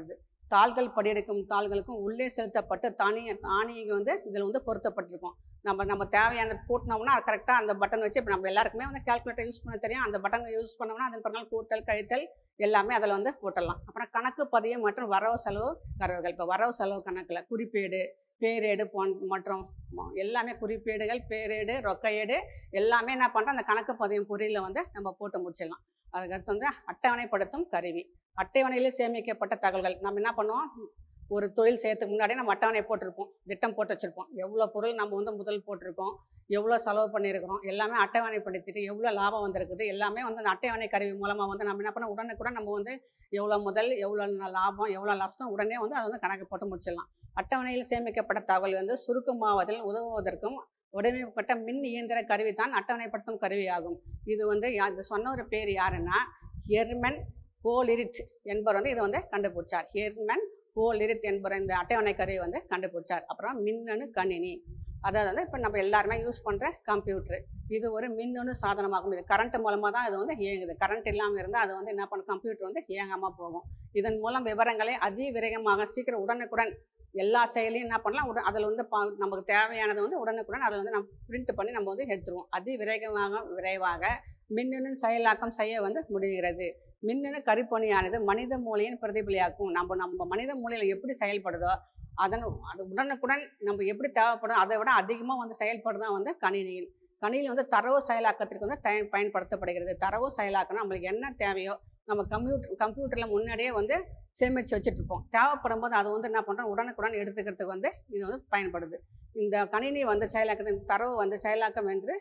தாள்கள் படியிருக்கும் தாள்களுக்கும் உள்ளே செலுத்தப்பட்டு தானிய தானியங்கி வந்து இதில் வந்து பொருத்தப்பட்டிருக்கும் நம்ம நம்ம தேவையான கூட்டினோம்னா கரெக்டாக அந்த பட்டன் வச்சு இப்போ நம்ம எல்லாருக்குமே வந்து கால்குலேட்டர் யூஸ் பண்ண தெரியும் அந்த பட்டன் யூஸ் பண்ணோம்னா அதன் பிறகு கூட்டல் கழித்தல் எல்லாமே அதில் வந்து போட்டுடலாம் அப்புறம் கணக்கு பதியம் மற்றும் வரவு செலவு கரவுகள் இப்போ வரவு செலவு கணக்கில் குறிப்பேடு பேரேடு போன் மற்றும் ம- எல்லாமே குறிப்பேடுகள் பேரேடு ரொக்கையேடு எல்லாமே என்ன பண்ணுறோம் அந்த கணக்கு பதியம் பொறியில் வந்து நம்ம போட்டு முடிச்சிடலாம் அதுக்கடுத்து வந்து அட்டவணைப்படுத்தும் கருவி அட்டவணையில் சேமிக்கப்பட்ட தகவல்கள் நம்ம என்ன பண்ணுவோம் ஒரு தொழில் செய்யறதுக்கு முன்னாடியே நம்ம அட்டவணை போட்டிருப்போம் திட்டம் போட்டு வச்சுருப்போம் எவ்வளோ பொருள் நம்ம வந்து முதல் போட்டிருக்கோம் எவ்வளோ செலவு பண்ணியிருக்கிறோம் எல்லாமே அட்டவணைப்படுத்திட்டு எவ்வளோ லாபம் வந்திருக்குது எல்லாமே வந்து அந்த அட்டவணை கருவி மூலமாக வந்து நம்ம என்ன பண்ண உடனுக்குடன் நம்ம வந்து எவ்வளோ முதல் எவ்வளோ லாபம் எவ்வளோ நஷ்டம் உடனே வந்து அதை வந்து கணக்கு போட்டு முடிச்சிடலாம் அட்டவணையில் சேமிக்கப்பட்ட தகவல் வந்து சுருக்கமாவதில் உதவுவதற்கும் உடமைப்பட்ட மின் இயந்திர கருவி தான் அட்டவணைப்படுத்தும் கருவி ஆகும் இது வந்து யா- இது சொன்ன ஒரு பேர் யாருன்னா ஹெர்மன் போலிரிட் என்பவர் வந்து இதை வந்து கண்டுபிடிச்சார் ஹெர்மன் போலிரிட் என்பவர் இந்த அட்டவணை கருவி வந்து கண்டுபிடிச்சார் அப்புறம் மின்னணு கணினி அதாவது வந்து இப்போ நம்ம எல்லாருமே யூஸ் பண்ணுற கம்ப்யூட்டர் இது ஒரு மின்னணு சாதனமாகும் இது கரண்ட் மூலமாக தான் இது வந்து இயங்குது கரண்ட் இல்லாமல் இருந்தால் அது வந்து என்ன பண்ணும் கம்ப்யூட்டர் வந்து இயங்காமல் போகும் இதன் மூலம் விவரங்களை அதிவிவேகமாக சீக்கிரம் உடனுக்குடன் எல்லா செயலையும் என்ன பண்ணலாம் உட அதில் வந்து பா நமக்கு தேவையானது வந்து உடனுக்குடன் அதில் வந்து நம்ம பிரிண்ட் பண்ணி நம்ம வந்து எடுத்துருவோம் அதிவிரைகமாக விரைவாக மின்னணு செயலாக்கம் செய்ய வந்து முடிகிறது மின்னணு கருப்பணியானது மனித மூளையின் பிரதிபலியாக்கும் நம்ம நம்ம மனித மூளையில் எப்படி செயல்படுதோ அதன் அது உடனுக்குடன் நம்ம எப்படி தேவைப்படும் அதை விட அதிகமாக வந்து செயல்படுதான் வந்து கணினியில் கணினியில் வந்து தரவு செயலாக்கத்திற்கு வந்து தய பயன்படுத்தப்படுகிறது தரவு செயலாக்கம் நம்மளுக்கு என்ன தேவையோ நம்ம கம்ப்யூட்டர் கம்ப்யூட்டரில் முன்னாடியே வந்து சேமித்து வச்சுட்ருப்போம் தேவைப்படும் போது அது வந்து என்ன பண்ணுறோம் உடனுக்குடன் எடுத்துக்கிறதுக்கு வந்து இது வந்து பயன்படுது இந்த கணினி வந்து செயலாக்கத்தின் தரவு வந்து செயலாக்கம் என்று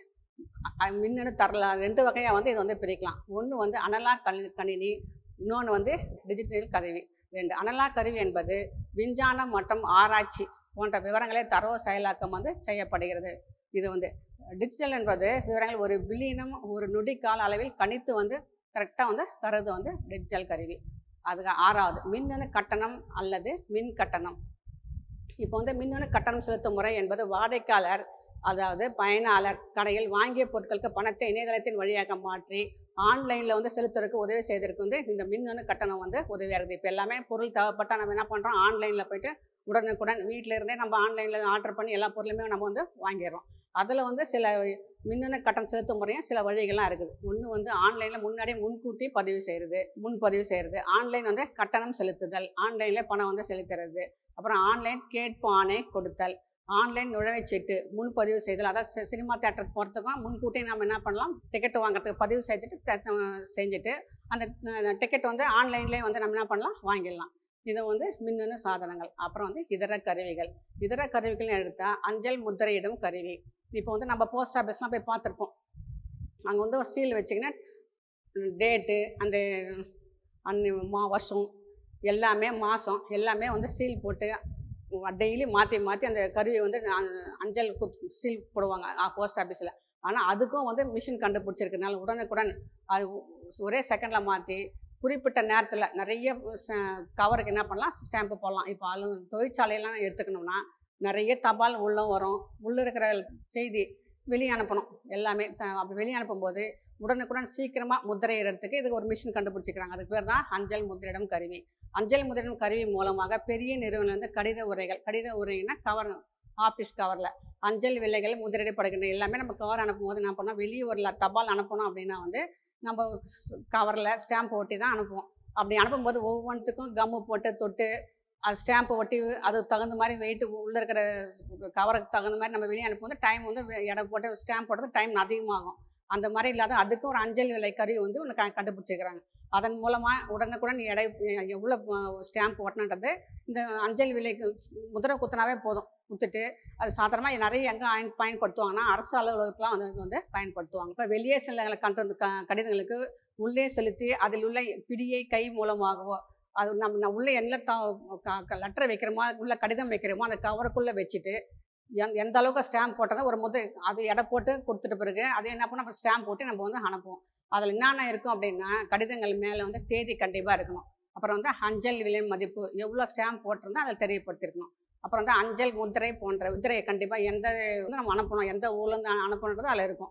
அ- மின்னணு தரல ரெண்டு வகையாக வந்து இது வந்து பிரிக்கலாம் ஒன்று வந்து அனலாக் கணி கணினி இன்னொன்று வந்து டிஜிட்டல் கருவி ரெண்டு அனலாக் கருவி என்பது விஞ்ஞானம் மற்றும் ஆராய்ச்சி போன்ற விவரங்களை தரவு செயலாக்கம் வந்து செய்யப்படுகிறது இது வந்து டிஜிட்டல் என்பது விவரங்கள் ஒரு பில்லியனம் ஒரு நொடி கால அளவில் கணித்து வந்து கரெக்டாக வந்து தரது வந்து டிஜிட்டல் கருவி அதுக்கு ஆறாவது மின்னணு கட்டணம் அல்லது மின் கட்டணம் இப்போ வந்து மின்னணு கட்டணம் செலுத்தும் முறை என்பது வாடிக்கையாளர் அதாவது பயனாளர் கடையில் வாங்கிய பொருட்களுக்கு பணத்தை இணையதளத்தின் வழியாக மாற்றி ஆன்லைனில் வந்து செலுத்துறதுக்கு உதவி செய்வதற்கு வந்து இந்த மின்னணு கட்டணம் வந்து உதவியாக இருக்குது இப்போ எல்லாமே பொருள் தேவைப்பட்டால் நம்ம என்ன பண்ணுறோம் ஆன்லைனில் போயிட்டு உடனுக்குடன் வீட்டில் இருந்தே நம்ம ஆன்லைனில் ஆர்டர் பண்ணி எல்லா பொருளுமே நம்ம வந்து வாங்கிடுறோம் அதில் வந்து சில மின்னணு கட்டணம் செலுத்தும் முறையும் சில வழிகள்லாம் இருக்குது ஒன்று வந்து ஆன்லைனில் முன்னாடியே முன்கூட்டி பதிவு செய்கிறது முன்பதிவு செய்கிறது ஆன்லைன் வந்து கட்டணம் செலுத்துதல் ஆன்லைனில் பணம் வந்து செலுத்துறது அப்புறம் ஆன்லைன் கேட்பானை கொடுத்தல் ஆன்லைன் நுழைவுச்சீட்டு முன்பதிவு செய்தல் அதாவது சி- சினிமா தேட்டருக்கு போகிறதுக்கும் முன்கூட்டியே நம்ம என்ன பண்ணலாம் டிக்கெட் வாங்குறதுக்கு பதிவு செய்துட்டு த- அஹ் செஞ்சுட்டு அந்த டிக்கெட் வந்து ஆன்லைன்லேயே வந்து நம்ம என்ன பண்ணலாம் வாங்கிடலாம் இது வந்து மின்னணு சாதனங்கள் அப்புறம் வந்து இதர கருவிகள் இதர கருவிகள்னு எடுத்தால் அஞ்சல் முத்திரையிடும் கருவி இப்போ வந்து நம்ம போஸ்ட் ஆஃபீஸ்லாம் போய் பார்த்துருப்போம் அங்கே வந்து ஒரு சீல் வச்சிங்கன்னா டேட்டு அந்த அன்னி மா வருஷம் எல்லாமே மாதம் எல்லாமே வந்து சீல் போட்டு டெய்லி மாற்றி மாற்றி அந்த கருவியை வந்து அ- அஞ்சல் குத் சீல் போடுவாங்க போஸ்ட் ஆஃபீஸில் ஆனால் அதுக்கும் வந்து மிஷின் கண்டுபிடிச்சிருக்கனால உடனுக்குடன் அது ஒரே செகண்டில் மாற்றி குறிப்பிட்ட நேரத்தில் நிறைய கவருக்கு என்ன பண்ணலாம் ஸ்டாம்பு போடலாம் இப்போ அலு தொழிற்சாலையெல்லாம் எடுத்துக்கணும்னா நிறைய தபால் உள்ளே வரும் உள்ளே இருக்கிற செய்தி வெளியே அனுப்பணும் எல்லாமே த- அப்படி வெளியே அனுப்பும்போது உடனுக்குடன் சீக்கிரமாக முத்திரையிடறதுக்கு இதுக்கு ஒரு மிஷின் கண்டுபிடிச்சிக்கிறாங்க அதுக்கு பேர் தான் அஞ்சல் முத்திரையிடும் கருவி அஞ்சல் முத்திரையிடும் கருவி மூலமாக பெரிய நிறுவனம் வந்து கடித உரைகள் கடித உரைன்னா கவர் ஆஃபீஸ் கவரில் அஞ்சல் விலைகள் முதலீடுபடுகின்ற எல்லாமே நம்ம கவர் அனுப்பும் போது என்ன பண்ணோம் வெளியே ஒரு ல- தபால் அனுப்பணும் அப்படின்னா வந்து நம்ம கவரில் ஸ்டாம்ப் ஒட்டி தான் அனுப்புவோம் அப்படி அனுப்பும்போது ஒவ்வொன்றுத்துக்கும் கம்மு போட்டு தொட்டு அது ஸ்டாம்பை ஒட்டி அதுக்கு தகுந்த மாதிரி வெயிட்டு உள்ளே இருக்கிற கவருக்கு தகுந்த மாதிரி நம்ம வெளியே அனுப்பும்போது டைம் வந்து வே- எடை போட்டு ஸ்டாம்ப் போடுறது டைம் அதிகமாகும் அந்த மாதிரி இல்லாத அதுக்கும் ஒரு அஞ்சல் விலை கருவி வந்து ஒன்று க கண்டுபிடிச்சிக்கிறாங்க அதன் மூலமாக உடனுக்குடன் எடை எவ்வளோ ஸ்டாம்ப் ஓட்டணுன்றது இந்த அஞ்சல் விலைக்கு முதிரை குத்தினாவே போதும் குத்துட்டு அது சாதாரணமாக நிறைய எங்கே பயன் பயன்படுத்துவாங்கன்னா அரசு அலுவலகத்துலாம் வந்து இது வந்து பயன்படுத்துவாங்க இப்போ வெளியே செல்ல கண்டு க கடிதங்களுக்கு உள்ளே செலுத்தி அதில் உள்ள பிடியை கை மூலமாகவோ அது நம்ம நம்ம உள்ளே என்ன லெட்டர் வைக்கிறோமோ உள்ள கடிதம் வைக்கிறோமோ அந்த கவருக்குள்ளே வச்சுட்டு எந் எந்த அளவுக்கு ஸ்டாம்ப் போட்டதோ ஒரு முத அது எடை போட்டு கொடுத்துட்ட பிறகு அது என்ன பண்ண நம்ம ஸ்டாம்ப் போட்டு நம்ம வந்து அனுப்புவோம் அதில் என்னென்ன இருக்கும் அப்படின்னா கடிதங்கள் மேலே வந்து தேதி கண்டிப்பாக இருக்கணும் அப்புறம் வந்து அஞ்சல் விலை மதிப்பு எவ்வளோ ஸ்டாம்ப் போட்டிருந்தா அதை தெரியப்படுத்திருக்கணும் அப்புறம் வந்து அஞ்சல் முத்திரை போன்ற முத்திரையை கண்டிப்பாக எந்த வந்து நம்ம அனுப்பணும் எந்த ஊர்லேருந்து அனுப்பணுன்றது அதில் இருக்கும்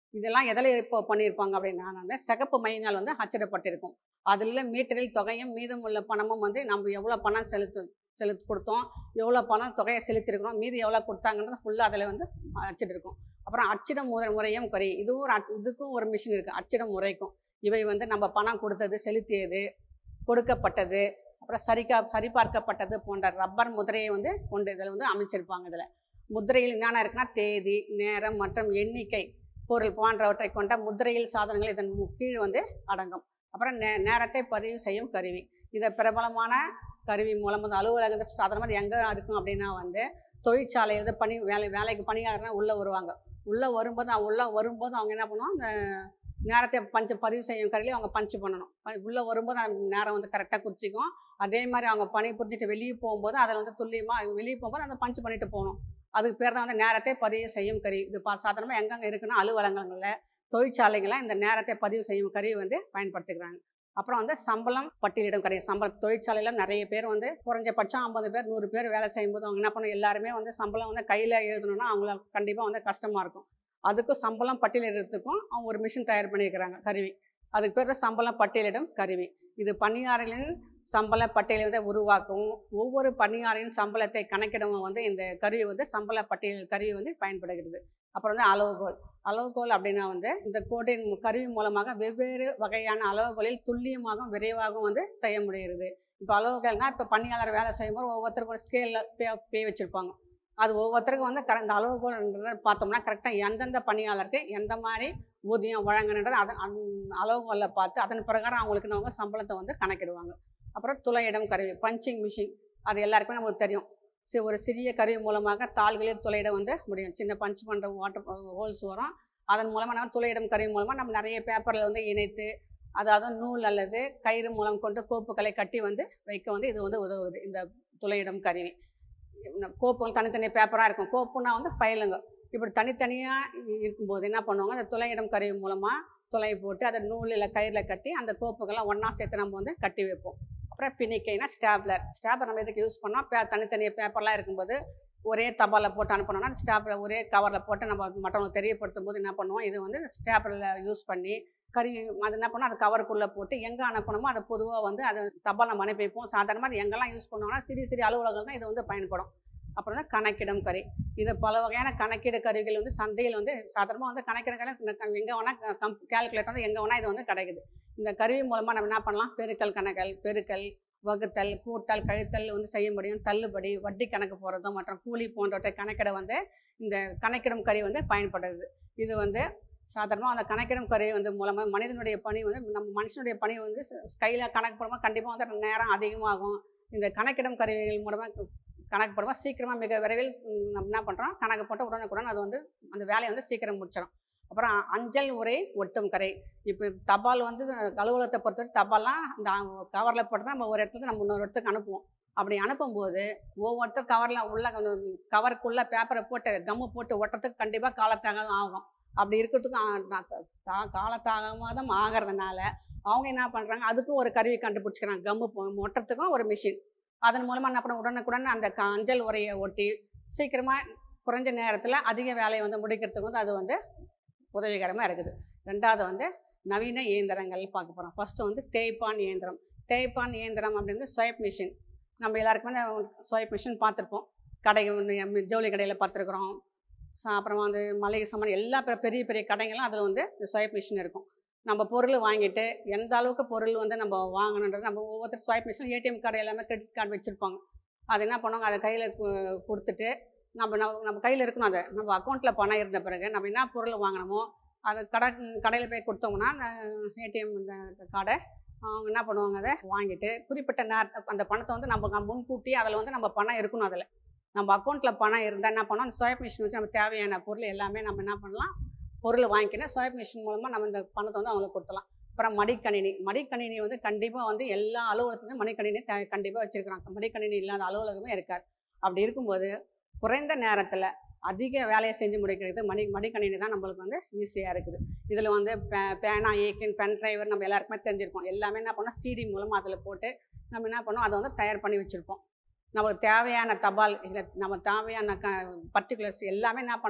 இதெல்லாம் எதில் இப்போ பண்ணியிருப்பாங்க அப்படின்னா வந்து சிகப்பு மையினால் வந்து அச்சிடப்பட்டிருக்கும் அதில் மீட்டரில் தொகையும் மீதம் உள்ள பணமும் வந்து நம்ம எவ்வளோ பணம் செலுத்து செலுத்தி கொடுத்தோம் எவ்வளோ பணம் தொகையை செலுத்திருக்கிறோம் மீதி எவ்வளோ கொடுத்தாங்கன்றது ஃபுல்லாக அதில் வந்து அச்சிட்டிருக்கும் அப்புறம் அச்சிடும் முறை முறையும் குறை இதுவும் ஒரு அச்- இதுக்கும் ஒரு மிஷின் இருக்குது அச்சிடும் முறைக்கும் இவை வந்து நம்ம பணம் கொடுத்தது செலுத்தியது கொடுக்கப்பட்டது அப்புறம் சரிக்கா சரிபார்க்கப்பட்டது போன்ற ரப்பர் முதிரையை வந்து கொண்டு இதில் வந்து அமைச்சிருப்பாங்க இதில் முத்திரையில் என்னென்ன இருக்குன்னா தேதி நேரம் மற்றும் எண்ணிக்கை பொருள் போன்றவற்றை கொண்ட முத்திரையில் சாதனங்கள் இதன் மு- கீழ் வந்து அடங்கும் அப்புறம் நே நேரத்தை பதிவு செய்யும் கருவி இதை பிரபலமான கருவி மூலம் வந்து அலுவலக சாதனம் வந்து எங்கே இருக்கும் அப்படின்னா வந்து தொழிற்சாலை வந்து பணி வேலை வேலைக்கு பணியாளர்னா உள்ளே வருவாங்க உள்ளே வரும்போது அவங்க உள்ளே வரும்போது அவங்க என்ன பண்ணுவாங்க அந்த நேரத்தை பஞ்சு பதிவு செய்யும் கருவியில் அவங்க பஞ்சு பண்ணணும் ப- உள்ளே வரும்போது அந்த நேரம் வந்து கரெக்டாக குறிச்சிக்கும் அதே மாதிரி அவங்க பணி புரிஞ்சுட்டு வெளியே போகும்போது அதில் வந்து துல்லியமாக வெளியே போகும்போது அந்த பஞ்சு பண்ணிட்டு போகணும் அதுக்கு பேர் தான் வந்து நேரத்தை பதிவு செய்யும் கருவி இது பா சாதாரணமாக எங்கெங்கே இருக்குன்னா அலுவலகங்களில் தொழிற்சாலைகளில் இந்த நேரத்தை பதிவு செய்யும் கருவி வந்து பயன்படுத்திக்கிறாங்க அப்புறம் வந்து சம்பளம் பட்டியலிடும் கருவி சம்பளம் தொழிற்சாலையில் நிறைய பேர் வந்து குறைஞ்சபட்சம் ஐம்பது பேர் நூறு பேர் வேலை செய்யும்போது அவங்க என்ன பண்ணணும் எல்லாருமே வந்து சம்பளம் வந்து கையில் எழுதணும்னா அவங்களுக்கு கண்டிப்பாக வந்து கஷ்டமாக இருக்கும் அதுக்கும் சம்பளம் பட்டியலிடுறதுக்கும் அவங்க ஒரு மிஷின் தயார் பண்ணியிருக்கிறாங்க கருவி அதுக்கு பேர் தான் சம்பளம் பட்டியலிடும் கருவி இது பணியாளர்களின் சம்பள பட்டியலை வந்து உருவாக்கவும் ஒவ்வொரு பணியாளரின் சம்பளத்தை கணக்கிடவும் வந்து இந்த கருவி வந்து சம்பள பட்டியல் கருவி வந்து பயன்படுகிறது அப்புறம் வந்து அளவுகோல் அளவுகோல் அப்படின்னா வந்து இந்த கோட்டின் கருவி மூலமாக வெவ்வேறு வகையான அளவுகோலில் துல்லியமாகவும் விரைவாகவும் வந்து செய்ய முடிகிறது இப்போ அளவுகோல்னா இப்போ பணியாளர் வேலை செய்யும்போது ஒவ்வொருத்தருக்கும் ஒரு ஸ்கேலில் பே பே வச்சுருப்பாங்க அது ஒவ்வொருத்தருக்கும் வந்து கரெக்ட் அளவுகோல்ன்றத பார்த்தோம்னா கரெக்டாக எந்தெந்த பணியாளருக்கு எந்த மாதிரி ஊதியம் வழங்கணுன்றது அதன் அந்த அளவுகோலில் பார்த்து அதன் பிரகாரம் அவங்களுக்கு அவங்க சம்பளத்தை வந்து கணக்கிடுவாங்க அப்புறம் துளையிடம் கருவி பஞ்சிங் மிஷின் அது எல்லாருக்குமே நமக்கு தெரியும் சரி ஒரு சிறிய கருவி மூலமாக தாள்களில் துளையிட வந்து முடியும் சின்ன பஞ்ச் பண்ணுற வாட்டர் ஹோல்ஸ் வரும் அதன் மூலமாக நம்ம துளையிடும் கருவி மூலமாக நம்ம நிறைய பேப்பரில் வந்து இணைத்து அதாவது நூல் அல்லது கயிறு மூலம் கொண்டு கோப்புகளை கட்டி வந்து வைக்க வந்து இது வந்து உதவுது இந்த துளையிடும் கருவி இந்த கோப்புகள் தனித்தனி பேப்பராக இருக்கும் கோப்புனா வந்து ஃபைலுங்க இப்படி தனித்தனியாக இருக்கும்போது என்ன பண்ணுவாங்க அந்த துளையிடும் கருவி மூலமாக துளை போட்டு அதை நூலில் கயிறில் கட்டி அந்த கோப்புகள்லாம் ஒன்றா சேர்த்து நம்ம வந்து கட்டி வைப்போம் அப்புறம் பிணிக்கைனா ஸ்டாப்லர் ஸ்டாப்லர் நம்ம எதுக்கு யூஸ் பண்ணோம் பே தனித்தனி பேப்பர்லாம் இருக்கும்போது ஒரே தபாலில் போட்டு அனுப்பணும்னா ஸ்டாப்பில் ஒரே கவரில் போட்டு நம்ம மற்றவங்களுக்கு தெரியப்படுத்தும் போது என்ன பண்ணுவோம் இது வந்து ஸ்டாப்லர் யூஸ் பண்ணி கருவி அது என்ன பண்ணோம் அது கவருக்குள்ளே போட்டு எங்கே அனுப்பணுமோ அதை பொதுவாக வந்து அது தபால் நம்ம அனுப்பி வைப்போம் சாதாரணமாக அது எங்கெல்லாம் யூஸ் பண்ணுவோம்னா சிறிய சிறிய அலுவலகம் தான் இது வந்து பயன்படும் அப்புறம் தான் கணக்கிடும் கருவி இது பல வகையான கணக்கீடு கருவிகள் வந்து சந்தையில் வந்து சாதாரணமாக வந்து கணக்கிட கருவி எங்கே வேணால் கம் கேல்குலேட்டர் வந்து எங்கே வேணால் இது வந்து கிடைக்குது இந்த கருவி மூலமாக நம்ம என்ன பண்ணலாம் பெருக்கல் கணக்கல் பெருக்கல் வகுத்தல் கூட்டல் கழித்தல் வந்து செய்ய முடியும் தள்ளுபடி வட்டி கணக்கு போடுறதும் மற்றும் கூலி போன்றவற்றை கணக்கிட வந்து இந்த கணக்கிடும் கருவி வந்து பயன்படுது இது வந்து சாதாரணமாக அந்த கணக்கிடும் கருவி வந்து மூலமாக மனிதனுடைய பணி வந்து நம்ம மனுஷனுடைய பணி வந்து கையில் கணக்கு போடும்போது கண்டிப்பாக வந்து நேரம் அதிகமாகும் இந்த கணக்கிடும் கருவிகள் மூலமாக கணக்கு போடும்போது சீக்கிரமாக மிக விரைவில் ம், நம்ம என்ன பண்ணுறோம் கணக்கு போட்டு உடனுக்குடன் அது வந்து அந்த வேலையை வந்து சீக்கிரம் முடிச்சிடும் அப்புறம் அஞ்சல் உரை ஒட்டும் கரை இப்போ தபால் வந்து அலுவலகத்தை பொறுத்தவரை தபால்லாம் இந்த கவரில் போட்டு தான் நம்ம ஒரு இடத்துல இருந்து நம்ம இன்னொரு இடத்துக்கு அனுப்புவோம் அப்படி அனுப்பும்போது ஒவ்வொருத்தர் கவரில் உள்ள கவருக்குள்ளே பேப்பரை போட்டு கம்மு போட்டு ஒட்டுறதுக்கு கண்டிப்பாக காலத்தாகம் ஆகும் அப்படி இருக்கிறதுக்கு ஆ- நா- தா- காலத்தாகமாதம் ஆகிறதுனால அவங்க என்ன பண்ணுறாங்க அதுக்கும் ஒரு கருவி கண்டுபிடிச்சிக்கிறாங்க கம்மு போ- ஒட்டுறதுக்கும் ஒரு மிஷின் அதன் மூலமாக என்ன பண்ண உடனுக்குடன் அந்த க- அஞ்சல் உரையை ஒட்டி சீக்கிரமாக குறைஞ்ச நேரத்தில் அதிக வேலையை வந்து முடிக்கிறதுக்கு வந்து அது வந்து உதவிகரமாக இருக்குது ரெண்டாவது வந்து நவீன இயந்திரங்கள் பார்க்க போகிறோம் ஃபஸ்ட்டு வந்து தேய்ப்பான் இயந்திரம் தேய்ப்பான் இயந்திரம் அப்படின்றது ஸ்வைப் மிஷின் நம்ம எல்லாருக்குமே ஸ்வைப் மிஷின் பார்த்துருப்போம் கடை வந்து எம் ஜவுளி கடையில் பார்த்துருக்குறோம் சா- அப்புறமா வந்து மளிகை சாமான் எல்லா பெ- பெரிய பெரிய கடைகளும் அதில் வந்து இந்த ஸ்வைப் மிஷின் இருக்கும் நம்ம பொருள் வாங்கிட்டு எந்த அளவுக்கு பொருள் வந்து நம்ம வாங்கணுன்றது நம்ம ஒவ்வொருத்தர் ஸ்வைப் மிஷின் ஏடிஎம் கார்டு எல்லாமே கிரெடிட் கார்டு வச்சுருப்பாங்க அது என்ன பண்ணுவாங்க அதை கையில் கொடுத்துட்டு நம்ம நம்ம நம்ம கையில் இருக்கணும் அதை நம்ம அக்கௌண்ட்டில் பணம் இருந்த பிறகு நம்ம என்ன பொருள் வாங்கினோமோ அதை கடை கடையில் போய் கொடுத்தோம்னா ஏடிஎம் கார்டை அவங்க என்ன பண்ணுவாங்க அதை வாங்கிட்டு குறிப்பிட்ட நேரத்தை அந்த பணத்தை வந்து நம்ம நம்ம முன்கூட்டி அதில் வந்து நம்ம பணம் இருக்கணும் அதில் நம்ம அக்கௌண்ட்டில் பணம் இருந்தால் என்ன பண்ணோம் அந்த ஸ்வைப் மிஷின் வச்சு நம்ம தேவையான பொருள் எல்லாமே நம்ம என்ன பண்ணலாம் பொருள் வாங்கிக்கினா ஸ்வைப் மிஷின் மூலமாக நம்ம இந்த பணத்தை வந்து அவங்களுக்கு கொடுத்துலாம் அப்புறம் மடிக்கணினி மடிக்கணினி வந்து கண்டிப்பாக வந்து எல்லா அலுவலகத்துலையும் மடிக்கணினி தே கண்டிப்பாக வச்சுருக்குறாங்க மடிக்கணினி இல்லாத அலுவலகமே இருக்காது அப்படி இருக்கும்போது குறைந்த நேரத்தில் அதிக வேலையை செஞ்சு முடிக்கிறது மடி மடிக்கணினி தான் நம்மளுக்கு வந்து ஈஸியாக இருக்குது இதில் வந்து பே பேனா ஏக்கின் பென் டிரைவர் நம்ம எல்லாருக்குமே தெரிஞ்சிருக்கோம் எல்லாமே என்ன பண்ணோம் சிடி மூலமாக அதில் போட்டு நம்ம என்ன பண்ணோம் அதை வந்து தயார் பண்ணி வச்சுருப்போம் நம்மளுக்கு தேவையான தபால் இல்லை நம்ம தேவையான க பர்டிகுலர்ஸ் எல்லாமே என்ன பண்ணலாம்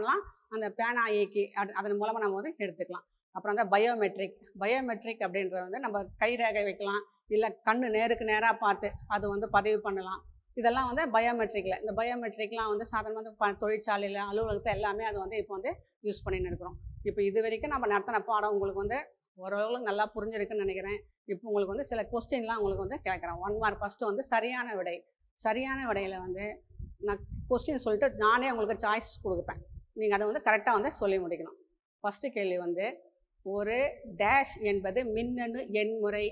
அந்த பேனா இயக்கி அது அதன் மூலமாக நம்ம வந்து எடுத்துக்கலாம் அப்புறம் வந்து பயோமெட்ரிக் பயோமெட்ரிக் அப்படின்றது வந்து நம்ம கை ரேகை வைக்கலாம் இல்லை கண்ணு நேருக்கு நேராக பார்த்து அது வந்து பதிவு பண்ணலாம் இதெல்லாம் வந்து பயோமெட்ரிக்கில் இந்த பயோமெட்ரிக்லாம் வந்து சாதாரணமாக வந்து ப தொழிற்சாலையில் அலுவலகத்தை எல்லாமே அது வந்து இப்போ வந்து யூஸ் பண்ணின்னு இருக்கிறோம் இப்போ இது வரைக்கும் நம்ம நடத்தின பாடம் உங்களுக்கு வந்து ஓரளவுக்கு நல்லா புரிஞ்சிருக்குன்னு நினைக்கிறேன் இப்போ உங்களுக்கு வந்து சில கொஸ்டின்லாம் உங்களுக்கு வந்து கேட்குறேன் ஒன் மார்க் ஃபஸ்ட்டு வந்து சரியான விடை சரியான விடையில் வந்து நான் கொஸ்டின் சொல்லிட்டு நானே உங்களுக்கு சாய்ஸ் கொடுப்பேன் நீங்கள் அதை வந்து கரெக்டாக வந்து சொல்லி முடிக்கணும் ஃபஸ்ட்டு கேள்வி வந்து ஒரு டேஷ் என்பது மின்னணு எண்முறை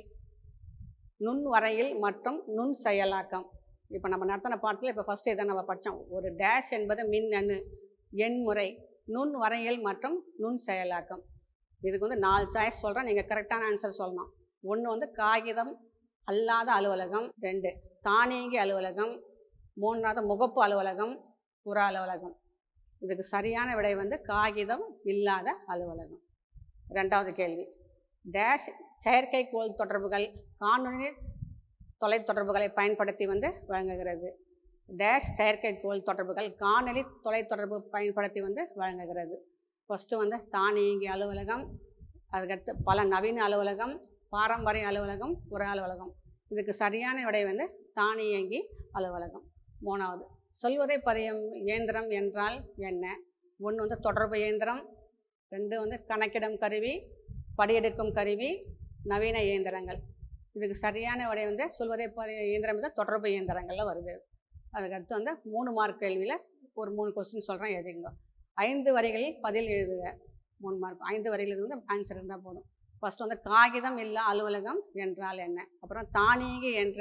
நுண் வரையில் மற்றும் நுண் செயலாக்கம் இப்போ நம்ம நடத்தின பாடத்தில் இப்போ ஃபஸ்ட்டு இதை நம்ம படித்தோம் ஒரு டேஷ் என்பது மின்னணு எண்முறை நுண் வரையல் மற்றும் நுண் செயலாக்கம் இதுக்கு வந்து நாலு சாய்ஸ் சொல்கிறேன் நீங்கள் கரெக்டான ஆன்சர் சொல்லணும் ஒன்று வந்து காகிதம் அல்லாத அலுவலகம் ரெண்டு தானியங்கி அலுவலகம் மூன்றாவது முகப்பு அலுவலகம் புற அலுவலகம் இதுக்கு சரியான விடை வந்து காகிதம் இல்லாத அலுவலகம் ரெண்டாவது கேள்வி டேஷ் செயற்கைக்கோள் தொடர்புகள் காணொலி தொலைத்தொடர்புகளை பயன்படுத்தி வந்து வழங்குகிறது டேஷ் செயற்கைக்கோள் தொடர்புகள் காணொலி தொலைத்தொடர்பு பயன்படுத்தி வந்து வழங்குகிறது ஃபஸ்ட்டு வந்து தானியங்கி அலுவலகம் அதுக்கடுத்து பல நவீன அலுவலகம் பாரம்பரிய அலுவலகம் புற அலுவலகம் இதுக்கு சரியான விடை வந்து தானியங்கி அலுவலகம் மூணாவது சொல்வதை பதியும் இயந்திரம் என்றால் என்ன ஒன்று வந்து தொடர்பு இயந்திரம் ரெண்டு வந்து கணக்கிடும் கருவி படியெடுக்கும் கருவி நவீன இயந்திரங்கள் இதுக்கு சரியான விடை வந்து சொல்வதை பதிய இயந்திரம் வந்து தொடர்பு இயந்திரங்களில் வருது அதுக்கடுத்து வந்து மூணு மார்க் கேள்வியில் ஒரு மூணு கொஸ்டின் சொல்கிறேன் எழுதிங்க ஐந்து வரிகளில் பதில் எழுதுக மூணு மார்க் ஐந்து வரிகளில் வந்து ஆன்சர் இருந்தால் போதும் ஃபஸ்ட்டு வந்து காகிதம் இல்லா அலுவலகம் என்றால் என்ன அப்புறம் தானியங்கி என்ற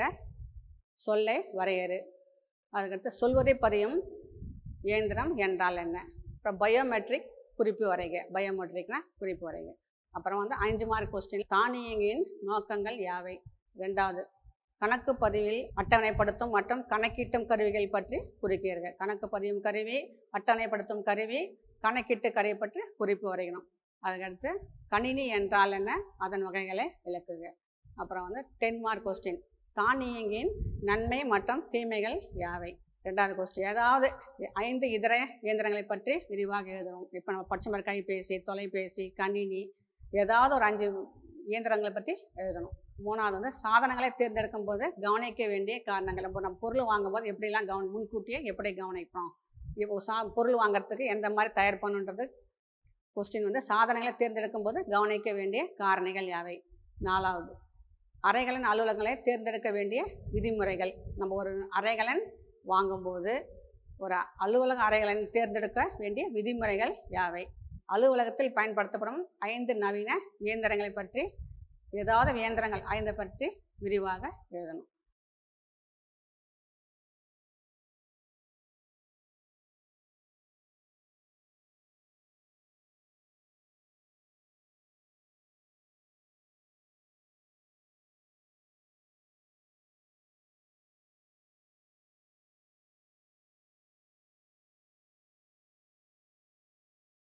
சொல்லை வரையறு அதுக்கடுத்து சொல்வதை பதியும் இயந்திரம் என்றால் என்ன அப்புறம் பயோமெட்ரிக் குறிப்பு வரைக பயோமெட்ரிக்னா குறிப்பு வரைக அப்புறம் வந்து அஞ்சு மார்க் கொஸ்டின் தானியங்கியின் நோக்கங்கள் யாவை ரெண்டாவது கணக்கு பதிவில் அட்டவணைப்படுத்தும் மற்றும் கணக்கீட்டும் கருவிகள் பற்றி குறிக்கிறீர்கள் கணக்கு பதியும் கருவி அட்டவணைப்படுத்தும் கருவி கணக்கீட்டு கருவி பற்றி குறிப்பு வரையணும் அதுக்கடுத்து கணினி என்றால் என்ன அதன் வகைகளை விளக்குக அப்புறம் வந்து டென் மார்க் கொஸ்டின் தானியங்கியின் நன்மை மற்றும் தீமைகள் யாவை ரெண்டாவது கொஸ்டின் ஏதாவது ஐந்து இதர இயந்திரங்களை பற்றி விரிவாக எழுதணும் இப்போ நம்ம படிச்ச மாதிரி கைபேசி தொலைபேசி கணினி ஏதாவது ஒரு அஞ்சு இயந்திரங்களை பற்றி எழுதணும் மூணாவது வந்து சாதனங்களை தேர்ந்தெடுக்கும் போது கவனிக்க வேண்டிய காரணங்கள் இப்போ நம்ம பொருள் வாங்கும்போது எப்படிலாம் கவனி முன்கூட்டியே எப்படி கவனிப்போம் இப்போ சா பொருள் வாங்குறதுக்கு எந்த மாதிரி தயார் பண்ணுன்றது கொஸ்டின் வந்து சாதனங்களை தேர்ந்தெடுக்கும் போது கவனிக்க வேண்டிய காரணிகள் யாவை நாலாவது அறைகளின் அலுவலகங்களை தேர்ந்தெடுக்க வேண்டிய விதிமுறைகள் நம்ம ஒரு அறைகளன் வாங்கும்போது ஒரு அலுவலக அறைகளை தேர்ந்தெடுக்க வேண்டிய விதிமுறைகள் யாவை அலுவலகத்தில் பயன்படுத்தப்படும் ஐந்து நவீன இயந்திரங்களை பற்றி ஏதாவது இயந்திரங்கள் ஐந்து பற்றி விரிவாக எழுதணும்